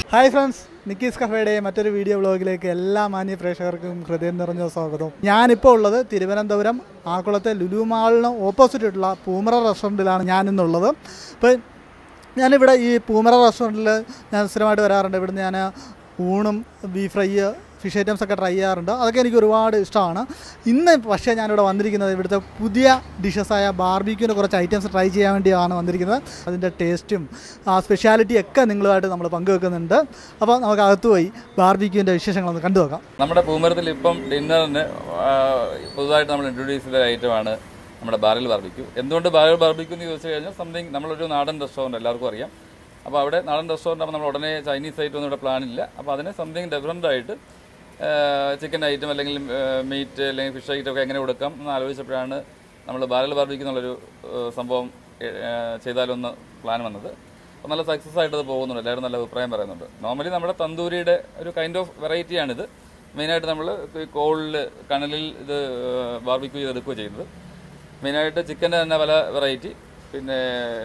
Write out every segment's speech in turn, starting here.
Hi friends Nikki's കഫേയുടെ മറ്റൊരു video വ്ളോഗിലേക്ക് എല്ലാ മാന്യ പ്രേക്ഷകർക്കും ഹൃദയം നിറഞ്ഞ സ്വാഗതം ഞാനിപ്പോൾ ഉള്ളത് തിരുവനന്തപുരം ആക്കുളത്തെ ലുലു മാളിന് ഓപ്പോസിറ്റുള്ള പൂമറ റെസ്റ്റോറൻറ്റിലാണ് ഞാനിന്നുള്ളത് അപ്പോൾ ഞാനിവിടെ ഈ പൂമറ റെസ്റ്റോറൻറ്റിൽ ഞാൻ സ്ഥിരമായിട്ട് വരാറുണ്ട് ഇവിടുന്ന് ഞാൻ ഊണും ബീഫ് ഫ്രൈ ഫിഷ് ഐറ്റംസ് ഒക്കെ ട്രൈ ചെയ്യാറുണ്ട് അതൊക്കെ എനിക്ക് ഒരുപാട് ഇഷ്ടമാണ് ഇന്ന് പക്ഷേ ഞാനിവിടെ വന്നിരിക്കുന്നത് ഇവിടുത്തെ പുതിയ ഡിഷസായ ബാർബിക്യൂൻ്റെ കുറച്ച് ഐറ്റംസ് ട്രൈ ചെയ്യാൻ വേണ്ടിയാണ് വന്നിരിക്കുന്നത് അതിൻ്റെ ടേസ്റ്റും ആ സ്പെഷ്യാലിറ്റി ഒക്കെ നിങ്ങളുമായിട്ട് നമ്മൾ പങ്കുവെക്കുന്നുണ്ട് അപ്പോൾ നമുക്ക് അകത്ത് പോയി ബാർബിക്യൂൻ്റെ വിശേഷങ്ങളൊന്ന് കണ്ടു നോക്കാം നമ്മുടെ പൂമരത്തിൽ ഇപ്പം ഡിന്നറിന് ആ, പുതുതായിട്ട് നമ്മൾ ഇൻട്രൊഡ്യൂസ് ചെയ്ത ഐറ്റമാണ് നമ്മുടെ ബാരൽ ബാർബിക്യൂ എന്തുകൊണ്ട് ബാരൽ ബാർബിക്യൂ എന്ന് ചോദിച്ചു കഴിഞ്ഞാൽ സംതിങ് നമ്മളൊരു നാടൻ റെസ്റ്റോറൻറ്റ് എല്ലാവർക്കും അറിയാം അപ്പോൾ അവിടെ നാടൻ റെസ്റ്റോറൻറ്റ് ആകുമ്പോൾ നമ്മൾ ഉടനെ ചൈനീസ് ഐറ്റം ഒന്നും ഇവിടെ പ്ലാനില്ല അപ്പോൾ അതിനെ സംതിങ് ഡിഫറൻ്റ് ആയിട്ട് ചിക്കൻ ഐറ്റം അല്ലെങ്കിൽ മീറ്റ് അല്ലെങ്കിൽ ഫിഷ് ഐറ്റം ഒക്കെ എങ്ങനെ കൊടുക്കാം എന്ന് ആലോചിച്ചപ്പോഴാണ് നമ്മൾ ബാരൽ ബാർബിക്യൂ എന്നുള്ളൊരു ആ, സംഭവം ആ, ചെയ്താലൊന്ന് പ്ലാൻ വന്നത് അപ്പോൾ നല്ല സക്സസ് ആയിട്ട് അത് പോകുന്നുണ്ട് എല്ലാവരും നല്ല അഭിപ്രായം പറയുന്നുണ്ട് നോർമലി നമ്മുടെ തന്തൂരിയുടെ ഒരു കൈൻഡ് ഓഫ് വെറൈറ്റിയാണിത് മെയിനായിട്ട് നമ്മൾ കോളിൽ കനലിൽ ഇത് ബാർബിക്യൂ ചെയ്തെടുക്കുകയോ ചെയ്യുന്നത് മെയിനായിട്ട് ചിക്കൻ്റെ തന്നെ പല വെറൈറ്റി പിന്നെ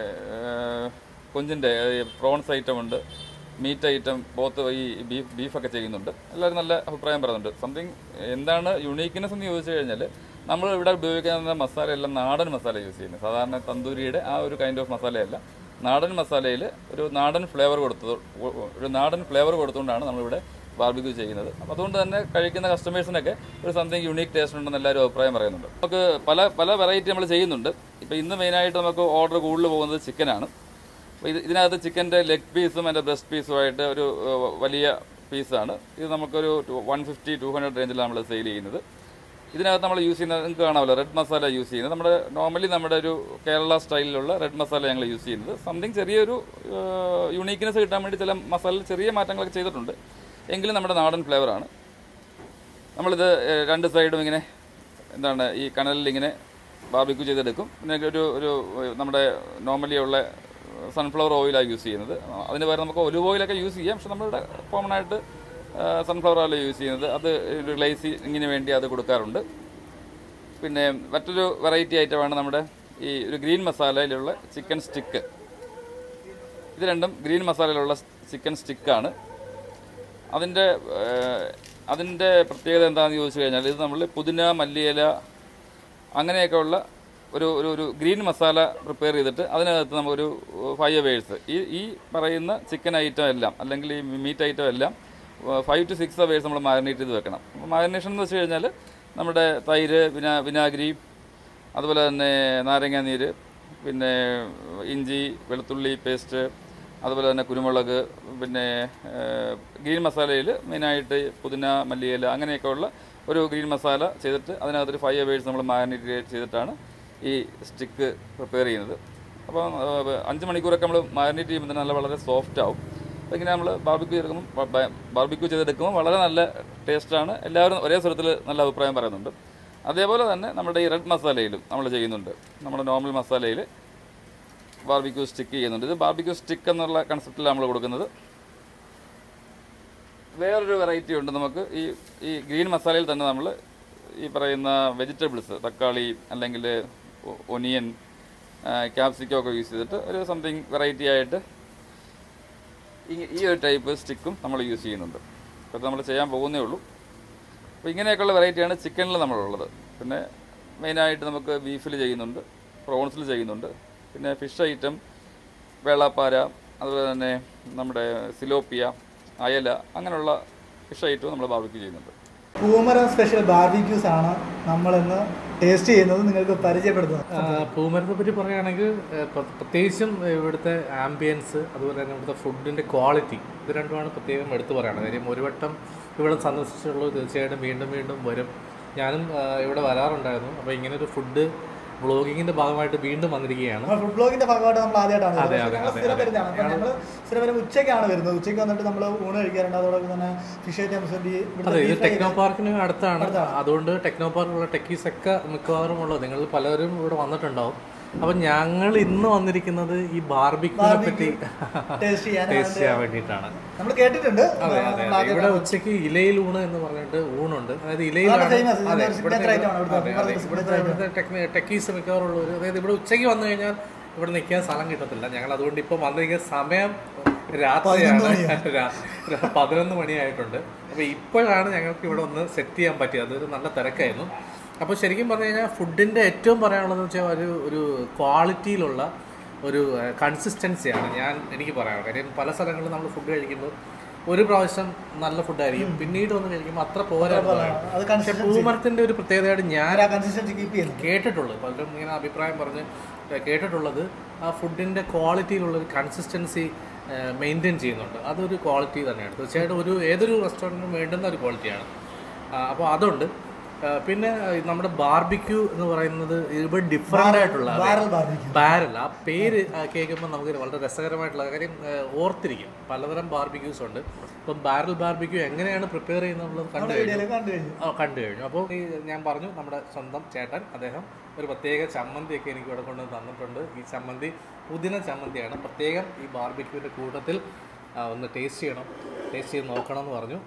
കൊഞ്ചിൻ്റെ പ്രോൺസ് ഐറ്റം ഉണ്ട് മീറ്റ് ഐറ്റം പോത്ത് ഈ ബീഫ് ബീഫൊക്കെ ചെയ്യുന്നുണ്ട് എല്ലാവരും നല്ല അഭിപ്രായം പറയുന്നുണ്ട് സംതിങ് എന്താണ് യുണീക്ക്നെസ് എന്ന് ചോദിച്ചു കഴിഞ്ഞാൽ നമ്മൾ ഇവിടെ ഉപയോഗിക്കുന്ന മസാല എല്ലാം നാടൻ മസാല യൂസ് ചെയ്യുന്നത് സാധാരണ തന്തൂരിയുടെ ആ ഒരു കൈൻഡ് ഓഫ് മസാലയല്ല നാടൻ മസാലയിൽ ഒരു നാടൻ ഫ്ലേവർ കൊടുത്തത് ഒരു നാടൻ ഫ്ലേവർ കൊടുത്തുകൊണ്ടാണ് നമ്മളിവിടെ ബാർബിക്യൂ ചെയ്യുന്നത് അപ്പോൾ അതുകൊണ്ട് തന്നെ കഴിക്കുന്ന കസ്റ്റമേഴ്സിനൊക്കെ ഒരു സംതിങ് യുണീക്ക് ടേസ്റ്റ് ഉണ്ടെന്ന് എല്ലാവരും അഭിപ്രായം പറയുന്നുണ്ട് നമുക്ക് പല പല വെറൈറ്റി നമ്മൾ ചെയ്യുന്നുണ്ട് ഇപ്പോൾ ഇന്ന് മെയിനായിട്ട് നമുക്ക് ഓർഡർ കൂടുതൽ പോകുന്നത് ചിക്കനാണ് അപ്പോൾ ഇത് ഇതിനകത്ത് ചിക്കൻ്റെ ലെഗ് പീസും അതിൻ്റെ ബ്രസ്റ്റ് പീസുമായിട്ട് ഒരു ഏഹ്, വലിയ പീസാണ് ഇത് നമുക്കൊരു വൺ ഫിഫ്റ്റി ടു ഹൺഡ്രഡ് റേഞ്ചിലാണ് നമ്മൾ സെയിൽ ചെയ്യുന്നത് ഇതിനകത്ത് നമ്മൾ യൂസ് ചെയ്യുന്നത് നിങ്ങൾക്ക് കാണാമല്ലോ റെഡ് മസാല യൂസ് ചെയ്യുന്നത് നമ്മുടെ നോർമലി നമ്മുടെ ഒരു കേരള സ്റ്റൈലിലുള്ള റെഡ് മസാല ഞങ്ങൾ യൂസ് ചെയ്യുന്നത് സംതിങ് ചെറിയൊരു യുണീക്ക്നെസ് കിട്ടാൻ വേണ്ടി ചില മസാലയിൽ ചെറിയ മാറ്റങ്ങളൊക്കെ ചെയ്തിട്ടുണ്ട് എങ്കിലും നമ്മുടെ നാടൻ ഫ്ലേവറാണ് നമ്മളിത് ഏഹ്, രണ്ട് സൈഡും ഇങ്ങനെ എന്താണ് ഈ കനലിൽ ഇങ്ങനെ ബാർബിക്യൂ ചെയ്തെടുക്കും പിന്നെ ഒരു ഒരു ഏഹ്, നമ്മുടെ നോർമലി ഉള്ള സൺഫ്ലവർ ഓയിലാണ് യൂസ് ചെയ്യുന്നത് അതിന് പകരം നമുക്ക് ഒലിവ് ഓയിലൊക്കെ യൂസ് ചെയ്യാം പക്ഷെ നമ്മളിവിടെ കോമൺ ആയിട്ട് സൺഫ്ലവർ ഓയിൽ യൂസ് ചെയ്യുന്നത് അത് ഒരു ഗ്ലേസിങ്ങിന് വേണ്ടി അത് കൊടുക്കാറുണ്ട് പിന്നെ മറ്റൊരു വെറൈറ്റി ഐറ്റമാണ് നമ്മുടെ ഈ ഒരു ഗ്രീൻ മസാലയിലുള്ള ചിക്കൻ സ്റ്റിക്ക് ഇത് രണ്ടും ഗ്രീൻ മസാലയിലുള്ള ചിക്കൻ സ്റ്റിക്കാണ് അതിൻ്റെ ഏഹ്, അതിൻ്റെ പ്രത്യേകത എന്താണെന്ന് ചോദിച്ചു കഴിഞ്ഞാൽ ഇത് നമ്മൾ പുതിന മല്ലിയില അങ്ങനെയൊക്കെ ഉള്ള ഒരു ഒരു ഒരു ഗ്രീൻ മസാല പ്രിപ്പയർ ചെയ്തിട്ട് അതിനകത്ത് നമുക്കൊരു ഫൈവ് അവേഴ്സ് ഈ ഈ പറയുന്ന ചിക്കൻ ഐറ്റം എല്ലാം അല്ലെങ്കിൽ ഈ മീറ്റ് ഐറ്റം എല്ലാം ഫൈവ് ടു സിക്സ് അവേഴ്സ് നമ്മൾ മാരിനേറ്റ് ചെയ്ത് വെക്കണം അപ്പോൾ മാരിനേഷൻ എന്ന് വെച്ച് കഴിഞ്ഞാൽ നമ്മുടെ തൈര് വിനാ വിനാഗിരി അതുപോലെ തന്നെ നാരങ്ങ നീര് പിന്നെ ഇഞ്ചി വെളുത്തുള്ളി പേസ്റ്റ് അതുപോലെ തന്നെ കുരുമുളക് പിന്നെ ഏഹ്, ഗ്രീൻ മസാലയിൽ മെയിനായിട്ട് പുതിന മല്ലിയില അങ്ങനെയൊക്കെ ഉള്ള ഒരു ഗ്രീൻ മസാല ചെയ്തിട്ട് അതിനകത്തൊരു ഫൈവ് അവേഴ്സ് നമ്മൾ മാരിനേറ്റ് ചെയ്തിട്ടാണ് ഈ സ്റ്റിക്ക് പ്രിപ്പയർ ചെയ്യുന്നത് അപ്പോൾ ഏഹ്, അഞ്ച് മണിക്കൂറൊക്കെ നമ്മൾ മാരിനേറ്റ് ചെയ്യുമ്പോൾ തന്നെ നല്ല വളരെ സോഫ്റ്റ് ആവും അപ്പോൾ ഇങ്ങനെ നമ്മൾ ബാർബിക്യൂ ചെയ്തെടുക്കുമ്പോൾ ബാർബിക്യൂ ചെയ്തെടുക്കുമ്പോൾ വളരെ നല്ല ടേസ്റ്റാണ് എല്ലാവരും ഒരേ സ്വരത്തിൽ നല്ല അഭിപ്രായം പറയുന്നുണ്ട് അതേപോലെ തന്നെ നമ്മുടെ ഈ റെഡ് മസാലയിലും നമ്മൾ ചെയ്യുന്നുണ്ട് നമ്മുടെ നോർമൽ മസാലയിൽ ബാർബിക്യൂ സ്റ്റിക്ക് ചെയ്യുന്നുണ്ട് ഇത് ബാർബിക്യൂ സ്റ്റിക്ക് എന്നുള്ള കൺസെപ്റ്റിലാണ് നമ്മൾ കൊടുക്കുന്നത് വേറൊരു വെറൈറ്റി ഉണ്ട് നമുക്ക് ഈ ഈ ഗ്രീൻ മസാലയിൽ തന്നെ നമ്മൾ ഈ പറയുന്ന വെജിറ്റബിൾസ് തക്കാളി അല്ലെങ്കിൽ ഒനിയൻ ക്യാപ്സിക്കം ഒക്കെ യൂസ് ചെയ്തിട്ട് ഒരു സംതിങ് വെറൈറ്റി ആയിട്ട് ഈ- ഈ ഒരു ടൈപ്പ് സ്റ്റിക്കും നമ്മൾ യൂസ് ചെയ്യുന്നുണ്ട് അപ്പോൾ നമ്മൾ ചെയ്യാൻ പോകുന്നേ ഉള്ളൂ അപ്പോൾ ഇങ്ങനെയൊക്കെയുള്ള വെറൈറ്റിയാണ് ചിക്കനിൽ നമ്മളുള്ളത് പിന്നെ മെയിനായിട്ട് നമുക്ക് ബീഫിൽ ചെയ്യുന്നുണ്ട് പ്രോൺസിൽ ചെയ്യുന്നുണ്ട് പിന്നെ ഫിഷ് ഐറ്റം വെള്ളാപ്പാര അതുപോലെ തന്നെ നമ്മുടെ സിലോപ്പിയ അയല അങ്ങനെയുള്ള ഫിഷ് ഐറ്റവും നമ്മൾ ബാർബിക്യൂ ചെയ്യുന്നുണ്ട് പൂമരം സ്പെഷ്യൽ ബാർബിക്യൂസ് ആണ് നമ്മളിന്ന് ടേസ്റ്റ് ചെയ്യുന്നത് നിങ്ങൾക്ക് പരിചയപ്പെടുത്തുന്നത് പൂമരത്തെ പറ്റി പറയുകയാണെങ്കിൽ ഏഹ്, പ്ര- പ്രത്യേകിച്ചും ഇവിടുത്തെ ആംബിയൻസ് അതുപോലെ തന്നെ ഇവിടുത്തെ ഫുഡിൻ്റെ ക്വാളിറ്റി ഇത് രണ്ടുമാണ് പ്രത്യേകം എടുത്തു പറയുന്നത് കാര്യം ഒരു വട്ടം ഇവിടെ സന്ദർശിച്ചുള്ളൂ തീർച്ചയായിട്ടും വീണ്ടും വീണ്ടും വരും ഞാനും ഏഹ്, ഇവിടെ വരാറുണ്ടായിരുന്നു അപ്പോൾ ഇങ്ങനെ ഒരു ഫുഡ് വ്ളോഗിങ്ങിൻ്റെ ഭാഗമായിട്ട് വീണ്ടും വന്നിരിക്കുകയാണ് ഫുഡ് ബ്ലോഗിന്റെ ഭാഗമായിട്ട് നമ്മൾ ആദ്യമായിട്ടാണ് അതെ, വരുന്നത്. അതെ, ഞങ്ങൾ അതെ, സ്ഥിരം അതെ. വരുന്നതാണ് അപ്പോൾ ഞങ്ങൾ സ്ഥിരം വരുമ്പോൾ ഉച്ചയ്ക്കാണ് വരുന്നത് ഉച്ചയ്ക്ക് വന്നിട്ട് നമ്മൾ ഊണ് കഴിക്കാറുണ്ട് അതോടൊപ്പം തന്നെ ഫിഷ് ഐറ്റംസ് അതെ ഇത് ടെക്നോ പാർക്കിന് അടുത്താണ് അതുകൊണ്ട് ടെക്നോ പാർക്കിലുള്ള ടെക്കീസ് ഒക്കെ മിക്കവാറും ഉള്ളത് നിങ്ങൾ പലരും ഇവിടെ വന്നിട്ടുണ്ടാവും അപ്പം ഞങ്ങൾ ഇന്ന് വന്നിരിക്കുന്നത് ഈ ബാർബിക്യൂനെ പറ്റി ടേസ്റ്റ് ചെയ്യാൻ ടേസ്റ്റ് ചെയ്യാൻ വേണ്ടിയിട്ടാണ് നമ്മൾ കേട്ടിട്ടുണ്ട് അതെ അതെ നമ്മൾ അതെ. ഇവിടെ ഉച്ചയ്ക്ക് ഇലയിൽ ഊണ് എന്ന് പറഞ്ഞിട്ട് ഊണുണ്ട് അതായത് അതാണ് ഇലയിലാണ് famous. ഇതിന്റെ അതെ, ഒരു ഇവിടുത്തെ signature item ആണ് ഇവിടുത്തെ. അതെ, അതെ. ഇവിടുത്തെ ഇവിടുത്തെ ടെക്നി- ടെക്കീസ് മിക്കവാറുള്ളവർ അതായത് ഇവിടെ ഉച്ചയ്ക്ക് വന്നു കഴിഞ്ഞാൽ ഇവിടെ നിൽക്കാൻ സ്ഥലം കിട്ടത്തില്ല ഞങ്ങൾ അതുകൊണ്ട് ഇപ്പം വന്നിരിക്കുന്ന സമയം രാത്രിയാണ് രാ- ഒരു പതിനൊന്ന് മണിയായിട്ടുണ്ട് അപ്പോൾ ഇപ്പോഴാണ് ഞങ്ങൾക്ക് ഇവിടെ ഒന്ന് സെറ്റ് ചെയ്യാൻ പറ്റിയത് അതൊരു നല്ല തിരക്കായിരുന്നു അപ്പോൾ ശരിക്കും പറഞ്ഞു കഴിഞ്ഞാൽ ഫുഡിൻ്റെ ഏറ്റവും പറയാനുള്ളതെന്ന് വെച്ചാൽ ഒരു ഒരു ക്വാളിറ്റിയിലുള്ള ഒരു കൺസിസ്റ്റൻസിയാണ് ഞാൻ എനിക്ക് പറയാനുള്ളത് കാര്യം പല സ്ഥലങ്ങളിലും നമ്മൾ ഫുഡ് കഴിക്കുമ്പോൾ ഒരു പ്രാവശ്യം നല്ല ഫുഡായിരിക്കും പിന്നീട് വന്ന് കഴിക്കുമ്പോൾ അത്ര പോരാ അത് പക്ഷെ പൂമരത്തിൻ്റെ ഒരു പ്രത്യേകതയായിട്ട് ഞാൻ ആ കൺസിസ്റ്റൻസി കീപ്പ് ചെയ്യുന്നു കേട്ടിട്ടുള്ളത് പലരും ഇങ്ങനെ അഭിപ്രായം പറഞ്ഞ് കേട്ടിട്ടുള്ളത് ആ ഫുഡിൻ്റെ ക്വാളിറ്റിയിലുള്ള ഒരു കൺസിസ്റ്റൻസി മെയിൻറ്റെയിൻ ചെയ്യുന്നുണ്ട് അതൊരു ക്വാളിറ്റി തന്നെയാണ് തീർച്ചയായിട്ടും ഒരു ഏതൊരു റെസ്റ്റോറൻറ്റിനും വേണ്ടുന്ന ഒരു ക്വാളിറ്റിയാണ് അപ്പോൾ അതുണ്ട് ആ, പിന്നെ ഈ നമ്മുടെ ബാർബിക്യൂ എന്ന് പറയുന്നത് ഇവിടെ ഡിഫറെൻ്റ് ആയിട്ടുള്ള ബാരൽ ബാർബിക്യൂ ബാരൽ ആ പേര് ആ, കേൾക്കുമ്പോൾ നമുക്ക് വളരെ രസകരമായിട്ടുള്ള കാര്യം ആ, ഓർത്തിരിക്കും പലതരം ബാർബിക്യൂസ് ഉണ്ട് ഇപ്പം ബാരൽ ബാർബിക്യൂ എങ്ങനെയാണ് പ്രിപ്പയർ ചെയ്യുന്നത് കണ്ടു കഴിഞ്ഞു വീഡിയോയിൽ കണ്ടു കഴിഞ്ഞു ആ, കണ്ടു കഴിഞ്ഞു അപ്പോൾ ഈ ഞാൻ പറഞ്ഞു നമ്മുടെ സ്വന്തം ചേട്ടൻ അദ്ദേഹം ഒരു പ്രത്യേക ചമ്മന്തിയൊക്കെ എനിക്ക് ഇവിടെ കൊണ്ട് തന്നിട്ടുണ്ട് ഈ ചമ്മന്തി പുതിന ചമ്മന്തിയാണ് പ്രത്യേകം ഈ ബാർബിക്യൂവിൻ്റെ കൂട്ടത്തിൽ ആ, ഒന്ന് ടേസ്റ്റ് ചെയ്യണം ടേസ്റ്റ് ചെയ്ത് നോക്കണം എന്ന് പറഞ്ഞു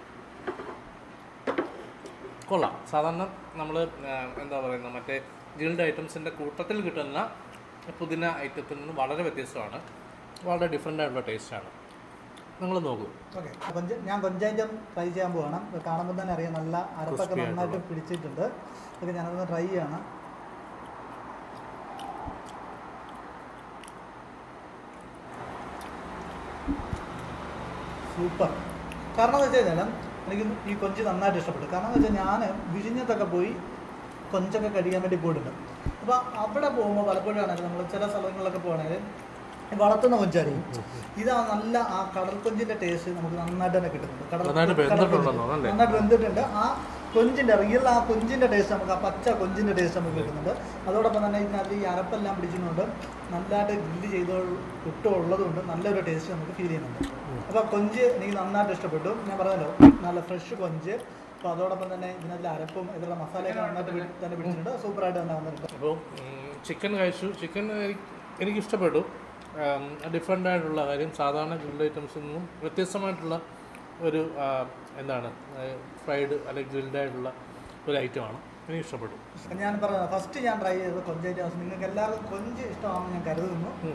കൊള്ളാം സാധാരണ നമ്മൾ എന്താ പറയുന്നത് മറ്റേ ഗ്രിൽഡ് ഐറ്റംസിൻ്റെ കൂട്ടത്തിൽ കിട്ടുന്ന പുതിന ഐറ്റത്തിൽ നിന്ന് വളരെ വ്യത്യസ്തമാണ് വളരെ ഡിഫറെൻ്റ് ആയിട്ടുള്ള ടേസ്റ്റാണ് നിങ്ങൾ നോക്കൂ ഓക്കെ കൊഞ്ച ഞാൻ കൊഞ്ചാഞ്ചം ട്രൈ ചെയ്യാൻ പോവാണ് ഇത് കാണുമ്പോൾ തന്നെ അറിയാം നല്ല അരപ്പൊക്കെ Crispy നന്നായിട്ട് പിടിച്ചിട്ടുണ്ട് ഓക്കെ ഞാനതൊന്ന് ട്രൈ ചെയ്യാണ് സൂപ്പർ കാരണം എന്ന് വെച്ച് കഴിഞ്ഞാൽ എനിക്ക് ഈ കൊഞ്ച് നന്നായിട്ട് ഇഷ്ടപ്പെട്ടു കാരണം എന്ന് വെച്ചാൽ ഞാൻ വിഴിഞ്ഞത്തൊക്കെ പോയി കൊഞ്ചൊക്കെ കഴിക്കാൻ വേണ്ടി പോയിട്ടുണ്ട് അപ്പോൾ അവിടെ പോകുമ്പോൾ പലപ്പോഴും ആണെങ്കിൽ നമ്മൾ ചില സ്ഥലങ്ങളിലൊക്കെ പോകുകയാണെങ്കിൽ വളർത്തുന്ന കൊഞ്ചായിരിക്കും ഇതാ നല്ല ആ കടൽ കൊഞ്ചിന്റെ ടേസ്റ്റ് നമുക്ക് നന്നായിട്ട് തന്നെ കിട്ടുന്നുണ്ട് കടൽ നന്നായിട്ട് കടൽ കൊഞ്ച്. വെന്തിട്ടുണ്ടെന്ന് തോന്നുന്നു അല്ലേ? നന്നായിട്ട് വെന്തിട്ടുണ്ട് ആ കൊഞ്ചിന്റെ റിയൽ ആ കൊഞ്ചിന്റെ ടേസ്റ്റ് നമുക്ക് ആ പച്ച കൊഞ്ചിന്റെ ടേസ്റ്റ് നമുക്ക് കിട്ടുന്നുണ്ട് അതോടൊപ്പം തന്നെ ഇതിനകത്ത് ഈ അരപ്പെല്ലാം പിടിച്ചിട്ടുണ്ട് നല്ലതായിട്ട് ഗ്രില്ല് ചെയ്ത ഇട്ടും ഉള്ളതുകൊണ്ട് നല്ലൊരു ടേസ്റ്റ് നമുക്ക് ഫീൽ ചെയ്യുന്നുണ്ട് അപ്പോൾ കൊഞ്ച് എനിക്ക് നന്നായിട്ട് ഇഷ്ടപ്പെട്ടു ഞാൻ പറഞ്ഞല്ലോ നല്ല ഫ്രഷ് കൊഞ്ച് അപ്പോൾ അതോടൊപ്പം തന്നെ ഇതിനകത്ത് അരപ്പും ഇതിലുള്ള മസാലയൊക്കെ നന്നായിട്ട് പിടി- തന്നെ പിടിച്ചിട്ടുണ്ട് സൂപ്പറായിട്ട് തന്നെ വന്നിട്ടുണ്ട് അപ്പോൾ ചിക്കൻ കഴിച്ചു ചിക്കൻ എനിക്ക് ഇഷ്ടപ്പെട്ടു ഡിഫറെൻ്റ് ആയിട്ടുള്ള കാര്യം സാധാരണ ഗ്രിൽഡ് ഐറ്റംസിൽ നിന്നും വ്യത്യസ്തമായിട്ടുള്ള ഒരു ആ, എന്താണ് ഫ്രൈഡ് അല്ലെങ്കിൽ ഗ്രിൽഡ് ആയിട്ടുള്ള ഒരു ഐറ്റമാണ് എനിക്ക് ഇഷ്ടപ്പെട്ടു ഞാൻ പറഞ്ഞത് ഫസ്റ്റ് ഞാൻ ട്രൈ ചെയ്തത് കൊഞ്ച് ഐറ്റംസ് നിങ്ങൾക്ക് എല്ലാവർക്കും കൊഞ്ച് ഇഷ്ടമാണെന്ന് ഞാൻ കരുതുന്നു ഉം.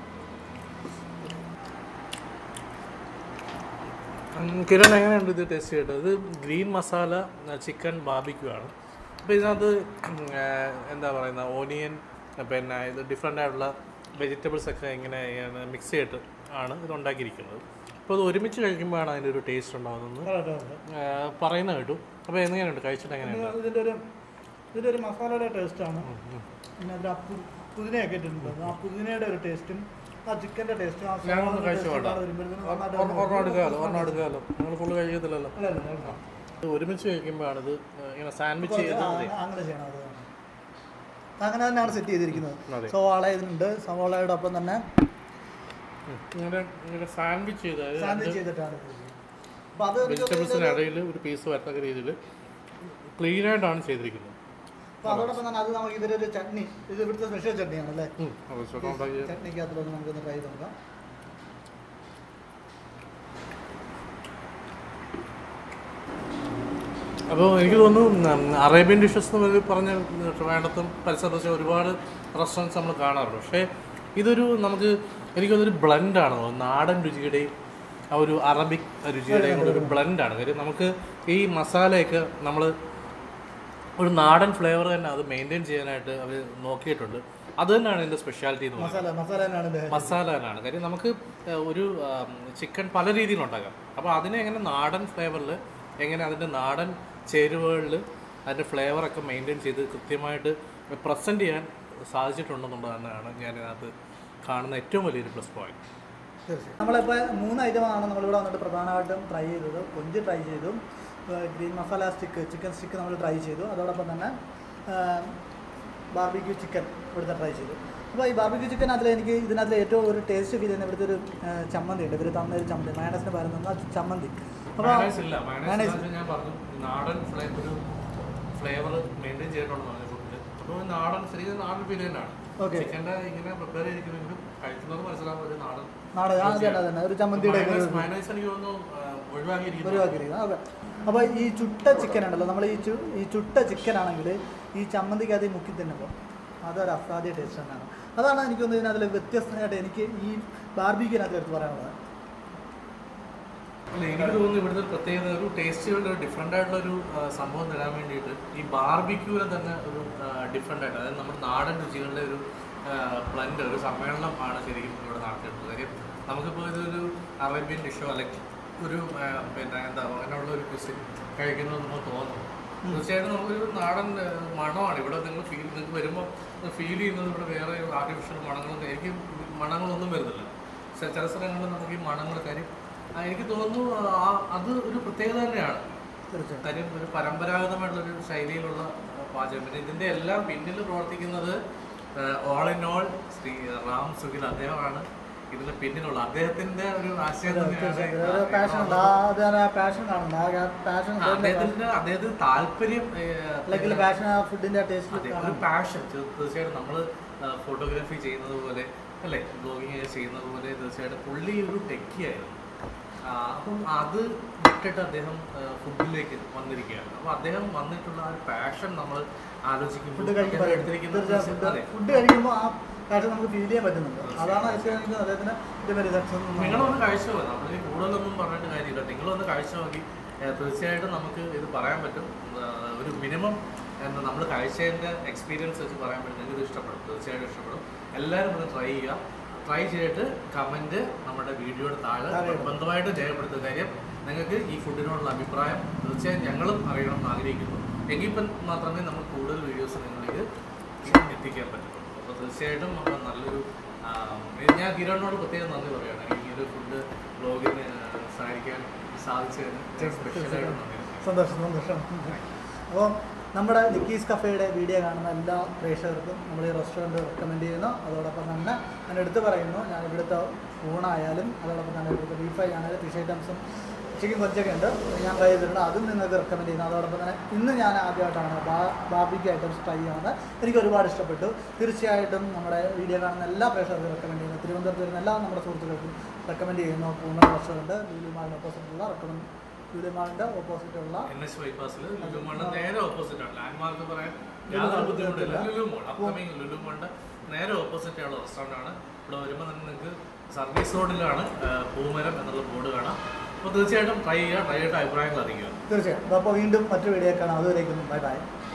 ഉം, കിരൺ എങ്ങനെയുണ്ട് ഇത് ടേസ്റ്റ് ചെയ്തിട്ട് ഇത് ഗ്രീൻ മസാല ചിക്കൻ ബാബിക്യൂ ആണ് അപ്പോൾ ഇതിനകത്ത് ഉം, ആ, എന്താ പറയുന്ന ഓനിയൻ പിന്നെ ഇത് ഡിഫറെൻ്റ് ആയിട്ടുള്ള വെജിറ്റബിൾസ് ഒക്കെ ഇങ്ങനെ മിക്സ് ചെയ്തിട്ട് ആണ് ഇത് ഉണ്ടാക്കിയിരിക്കുന്നത് അപ്പോൾ അത് ഒരുമിച്ച് കഴിക്കുമ്പോഴാണ് അതിൻ്റെ ഒരു ടേസ്റ്റ് ഉണ്ടാകുന്നത് ആ, പറയുന്ന കേട്ടു അപ്പോൾ എങ്ങനെയുണ്ട് കഴിച്ചിട്ട് എങ്ങനെയുണ്ട് ഇതിൻ്റെ ഒരു ഇതിൻ്റെ ഒരു മസാലയുടെ ടേസ്റ്റാണ് പിന്നെ അതിൽ ആ പു- പുതിനയൊക്കെ ഇട്ടിട്ടുണ്ട് ആ പുതിനയുടെ ഒരു ടേസ്റ്റും ആ ചിക്കൻ്റെ ടേസ്റ്റും ആ ഞാനൊന്ന് സവാളയുടെ കഴിച്ചു taste വേണ്ട ഒക്കെ വരുമ്പോഴത്തേനും നന്നായിട്ട് ഒരെണ്ണം എടുക്കാമല്ലോ ഒരെണ്ണം എടുക്കാമല്ലോ നിങ്ങൾ ഫുള്ള് കഴിക്കത്തില്ലല്ലോ അല്ല, അല്ല, അല്ല. ഇത് ഒരുമിച്ച് കഴിക്കുമ്പോഴാണ് ഇത് ഇങ്ങനെ സാൻഡ്വിച്ച് ചെയ്ത് ആ, അങ്ങനെ ചെയ്യണം അത് അങ്ങനെ തന്നെയാണ് സെറ്റ് ചെയ്തിരിക്കുന്നത് അതെ. സവാള ഇതിനുണ്ട് സവാളയുടെ ഒപ്പം തന്നെ ഉം. ഇങ്ങനെ ഇങ്ങനെ സാൻഡ്വിച്ച് ചെയ്ത് അതായത് സാൻഡ്വിച്ച് ചെയ്തിട്ടാണ് അപ്പോൾ അത് എനിക്ക് വെജിറ്റബിൾസിന് ഇടയിൽ ഒരു പീസ് വരത്തക്ക രീതിയിൽ ക്ലീൻ ആയിട്ടാണ് ചെയ്തിരിക്കുന്നത് അപ്പോൾ അതോടൊപ്പം തന്നെ അത് നമുക്ക് ഇതിലൊരു ചട്നി ഇത് ഇവിടുത്തെ സ്പെഷ്യൽ ചട്നിയാണ് അല്ലേ ഉം. അപ്പോൾ സുഖം ഉണ്ടാക്കിയ ചട്നിക്കകത്തുള്ളത് നമുക്കൊന്ന് ട്രൈ ചെയ്ത് നോക്കാം അപ്പോൾ എനിക്ക് തോന്നുന്നു ഉം, അറേബ്യൻ ഡിഷസ് എന്ന് പറഞ്ഞ ട്രിവാൻഡത്തും പരിസരത്തും ഒരുപാട് റെസ്റ്റോറൻറ്റ്സ് നമ്മൾ കാണാറുണ്ട് പക്ഷേ ഇതൊരു നമുക്ക് എനിക്ക് തോന്നുന്നു ഒരു ബ്ലെൻഡാണ് തോന്നുന്നത് നാടൻ രുചിയുടെയും ആ ഒരു അറബിക് രുചിയുടെയും കൂടെ ഒരു ബ്ലെൻഡാണ് കാര്യം നമുക്ക് ഈ മസാലയൊക്കെ നമ്മൾ ഒരു നാടൻ ഫ്ലേവർ തന്നെ അത് മെയിൻറ്റെയിൻ ചെയ്യാനായിട്ട് അവർ നോക്കിയിട്ടുണ്ട് അത് തന്നെയാണ് ഇതിൻ്റെ സ്പെഷ്യാലിറ്റി എന്ന് പറയുന്നത് മസാല മസാല തന്നെയാണ് ഇത് മസാല തന്നെയാണ് കാര്യം നമുക്ക് ഏഹ്, ഒരു ചിക്കൻ പല രീതിയിൽ ഉണ്ടാക്കാം അപ്പോൾ അതിനെ എങ്ങനെ നാടൻ ഫ്ലേവറിൽ എങ്ങനെ അതിൻ്റെ നാടൻ ചേരുവകളിൽ അതിൻ്റെ ഫ്ലേവറൊക്കെ മെയിൻറ്റെയിൻ ചെയ്ത് കൃത്യമായിട്ട് പ്രസൻറ്റ് ചെയ്യാൻ സാധിച്ചിട്ടുണ്ടെന്നുള്ളത് തന്നെയാണ് ഞാൻ ഇതിനകത്ത് കാണുന്ന ഏറ്റവും വലിയൊരു പ്ലസ് പോയിന്റ് തീർച്ചയായും നമ്മളിപ്പോൾ മൂന്ന് ഐറ്റമാണ് നമ്മളിവിടെ വന്നിട്ട് പ്രധാനമായിട്ടും ട്രൈ ചെയ്തത് കൊഞ്ച് ട്രൈ ചെയ്തു green masala stick chicken stick നമ്മൾ ട്രൈ ചെയ്തു അതോടൊപ്പം തന്നെ ബാർബിക്യൂ ചിക്കൻ ഇവിടുത്തെ ട്രൈ ചെയ്തു അപ്പോൾ ഈ ബാർബിക്യൂ ചിക്കൻ അതിൽ എനിക്ക് ഇതിനകത്ത് ഏറ്റവും ഒരു ടേസ്റ്റ് ഫീൽ ചെയ്യുന്ന ഇവിടുത്തെ ഒരു ആ, ചമ്മന്തി ഉണ്ട് ഇവർ തന്ന ഒരു ചമ്മന്തി മയണസിന് പറയുന്നത് ആ ചമ്മന്തി അപ്പോൾ മയണൈസ് ഞാൻ പറഞ്ഞു നാടൻ ഫ്ലേവർ ഒരു ഫ്ലേവർ മെയിൻറ്റെയിൻ ചെയ്തിട്ടുള്ളതാണ് ഫുഡിൽ അപ്പോൾ നാടൻ ശരിക്കും നാടൻ ഫീൽ തന്നെയാണ് Okay. ചിക്കൻ്റെ ഇങ്ങനെ പ്രിപ്പയർ ചെയ്തിരിക്കുന്നെങ്കിലും കഴിക്കുന്നത് മനസ്സിലാവും ഒരു നാടൻ നാട് ആ അതെ അതെ ഒരു ചമ്മന്തിയുടെ ഒക്കെ ഒരു മയണൈസ് എനിക്ക് തോന്നുന്നു ആ, ഒഴിവാക്കിയിരിക്കുന്നു ഒഴിവാക്കിയിരിക്കുന്നത് അതെ അപ്പോൾ ഈ ചുട്ട ചിക്കൻ ഉണ്ടല്ലോ നമ്മൾ ഈ ചു ഈ ചുട്ട ചിക്കൻ ആണെങ്കിൽ ഈ ചമ്മന്തിക്കകത്ത് ഈ മുക്കി തിന്നുമ്പോൾ അതൊരു അസാധ്യ ടേസ്റ്റ് തന്നെയാണ് അതാണ് എനിക്ക് തോന്നുന്നത് ഇതിനകത്തിൽ വ്യത്യസ്തമായിട്ട് എനിക്ക് ഈ ബാർബിക്കിനകത്ത് എടുത്ത് പറയാനുള്ളത് അല്ല എനിക്ക് തോന്നുന്നു ഇവിടുത്തെ ഒരു പ്രത്യേകത ഒരു ടേസ്റ്റുകളുടെ ഒരു ഡിഫറെൻ്റ് ആയിട്ടുള്ള ഒരു ആ, സംഭവം തരാൻ വേണ്ടിയിട്ട് ഈ ബാർബിക്യൂവിനെ തന്നെ ഒരു ഡിഫറെൻ്റ് ആയിട്ട് അതായത് നമ്മുടെ നാടൻ രുചികളുടെ ഒരു പ്ലന്റ് ഒരു സമ്മേളനം ആണ് ശരിക്കും ഇവിടെ നടത്തിയിട്ടുള്ളത് കാര്യം നമുക്കിപ്പോൾ ഇതൊരു അറേബ്യൻ ഡിഷോ അല്ലെങ്കിൽ ഒരു ആ, പിന്നെ എന്താ അങ്ങനെയുള്ള ഒരു ക്വിസിൻ കഴിക്കുന്നത് നമുക്ക് തോന്നും തീർച്ചയായിട്ടും നമുക്കൊരു നാടൻ ആ, മണമാണ് ഇവിടെ നിങ്ങൾ ഫീൽ നിങ്ങൾക്ക് വരുമ്പോൾ ഫീൽ ചെയ്യുന്നത് ഇവിടെ വേറെ ആർട്ടിഫിഷ്യൽ മണങ്ങളൊന്നും എനിക്ക് മണങ്ങളൊന്നും വരുന്നില്ല ചെ- ചില സ്ഥലങ്ങളിൽ നമുക്ക് ഈ മണങ്ങൾ കാര്യം ആ, എനിക്ക് തോന്നുന്നു ആ അത് ഒരു പ്രത്യേകത തന്നെയാണ് തീർച്ചയായും കാര്യം ഒരു പരമ്പരാഗതമായിട്ടുള്ളൊരു ശൈലിയിലുള്ള ആ, പാചകം പിന്നെ ഇതിൻ്റെ എല്ലാം പിന്നിൽ പ്രവർത്തിക്കുന്നത് all in all Shri Ram Sukhil അദ്ദേഹമാണ് ഇതിന്റെ പിന്നിലുള്ള അദ്ദേഹത്തിന്റെ ഒരു ആശയം തീർച്ചയായും ഒരു തന്നെയാണ് പാഷൻ ഉണ്ട് ആ അത് ആ പാഷൻ കാണുന്നുണ്ട് ആ പാഷൻ അദ്ദേഹത്തിന്റെ അദ്ദേഹത്തിന് താല്പര്യം അല്ലെങ്കിൽ പാഷൻ ആ ഫുഡിന്റെ ടേസ്റ്റ് അതെ ഒരു പാഷൻ തീർച്ചയായിട്ടും നമ്മൾ ഫോട്ടോഗ്രാഫി ചെയ്യുന്നത് പോലെ അല്ലേ ബ്ലോഗിങ് ചെയ്യുന്നത് പോലെ തീർച്ചയായിട്ടും പുള്ളി ഒരു ടെക്കിയായിരുന്നു ആ, അപ്പം അത് വിട്ടിട്ട് അദ്ദേഹം ഫുഡിലേക്ക് വന്നിരിക്കുകയാണ് അപ്പോൾ അദ്ദേഹം വന്നിട്ടുള്ള ആ ഒരു പാഷൻ നമ്മൾ ആലോചിക്കുമ്പോൾ ഫുഡ് കഴിക്കുമ്പോൾ എടുത്തിരിക്കുന്ന അതെ. ഫുഡ് കഴിക്കുമ്പോൾ ആ പാഷൻ നമുക്ക് ഫീൽ ചെയ്യാൻ പറ്റുന്നുണ്ട് അതാണ് എനിക്ക് അദ്ദേഹത്തിന് ഇതുവരെ സക്സസ് നിങ്ങളൊന്ന് കഴിച്ചു നോക്കി നമ്മൾ കൂടുതലൊന്നും പറഞ്ഞിട്ട് കാര്യമില്ല നിങ്ങളൊന്ന് കഴിച്ചു നോക്കി ഏഹ് തീർച്ചയായിട്ടും നമുക്ക് ഇത് പറയാൻ പറ്റും ഏഹ് ഒരു മിനിമം എന്താ നമ്മൾ കഴിച്ചതിൻ്റെ എക്സ്പീരിയൻസ് വെച്ച് പറയാൻ പറ്റും നിങ്ങൾക്ക് ഇത് ഇഷ്ടപ്പെടും തീർച്ചയായിട്ടും ഇഷ്ടപ്പെടും എല്ലാവരും ഒന്ന് ട്രൈ ചെയ്യുക ട്രൈ ചെയ്തിട്ട് കമൻറ്റ് നമ്മുടെ വീഡിയോയുടെ താഴെ താഴെ ഇടുക. നിർബന്ധമായിട്ട് രേഖപ്പെടുത്തുക കാര്യം നിങ്ങൾക്ക് ഈ ഫുഡിനോടുള്ള അഭിപ്രായം തീർച്ചയായും ഞങ്ങളും അറിയണം എന്ന് ആഗ്രഹിക്കുന്നു എങ്കിൽ ഇപ്പം മാത്രമേ നമ്മൾ കൂടുതൽ വീഡിയോസ് നിങ്ങളിലേക്ക് എത്തിക്കാൻ പറ്റുള്ളൂ അപ്പോൾ തീർച്ചയായിട്ടും നമ്മൾ നല്ലൊരു ആ, ഞാൻ കിരണിനോട് പ്രത്യേകം നന്ദി പറയുകയാണ് ഈ ഒരു ഫുഡ് ബ്ലോഗിന് സഹായിക്കാൻ സാധിച്ചതിന് സ്പെഷ്യലായിട്ട് നന്ദി സന്തോഷം സന്തോഷം അപ്പോൾ നമ്മുടെ നിക്കീസ് കഫേയുടെ വീഡിയോ കാണുന്ന എല്ലാ പ്രേക്ഷകർക്കും നമ്മൾ ഈ റെസ്റ്റോറൻറ്റ് റെക്കമെൻഡ് ചെയ്യുന്നു അതോടൊപ്പം തന്നെ ഞാൻ എടുത്തു പറയുന്നു ഞാൻ ഇവിടുത്തെ ഊണായാലും അതോടൊപ്പം തന്നെ ഇവിടുത്തെ ബീഫ് ആയാലും ഫിഷ് ഐറ്റംസും ചിക്കൻ കൊച്ചൊക്കെ ഉണ്ട് ഞാൻ ട്രൈ ചെയ്തിട്ടുണ്ട് അതും നിങ്ങൾക്ക് റെക്കമെൻഡ് ചെയ്യുന്നു അതോടൊപ്പം തന്നെ ഇന്ന് ഞാൻ ആദ്യമായിട്ടാണ് ബാ ബാർബിക്ക് ഐറ്റംസ് ട്രൈ ചെയ്യുന്നത് എനിക്ക് ഒരുപാട് ഇഷ്ടപ്പെട്ടു തീർച്ചയായിട്ടും നമ്മുടെ വീഡിയോ കാണുന്ന എല്ലാ പ്രേക്ഷകർക്കും റെക്കമെൻഡ് ചെയ്യുന്നു തിരുവനന്തപുരത്ത് വരുന്ന എല്ലാ നമ്മുടെ സുഹൃത്തുക്കൾക്കും റെക്കമെൻഡ് ചെയ്യുന്നു പൂർണ്ണ റെസ്റ്റോറൻറ്റ് ലുലു മാളിന് ഓപ്പോസിറ്റുള്ള റെക്കമെൻഡ് ലുലു മാളിൻ്റെ ഓപ്പോസിറ്റുള്ള എൻ എച്ച് ബൈപ്പാസിൽ ലുലുമോളിന്റെ നേരെ ഓപ്പോസിറ്റ് ആണ് ലാൻഡ് മാർക്ക് പറയാൻ യാതൊരു ബുദ്ധിമുട്ടില്ല ലുലുമോൾ അപ്കമിങ് ലുലുമോളിന്റെ നേരെ ഓപ്പോസിറ്റ് ഉള്ള റെസ്റ്റോറൻ്റ് ആണ് ഇവിടെ വരുമ്പോൾ തന്നെ നിങ്ങൾക്ക് സർവീസ് റോഡിലാണ് ആ, പൂമരം എന്നുള്ള ബോർഡ് കാണാം അപ്പോൾ തീർച്ചയായിട്ടും ട്രൈ ചെയ്യുക ട്രൈ ചെയ്തിട്ട് അഭിപ്രായങ്ങൾ അറിയിക്കുക തീർച്ചയായും അപ്പോൾ വീണ്ടും മറ്റു വീഡിയോ കാണാം അതുവരേക്കും ബൈ ബൈ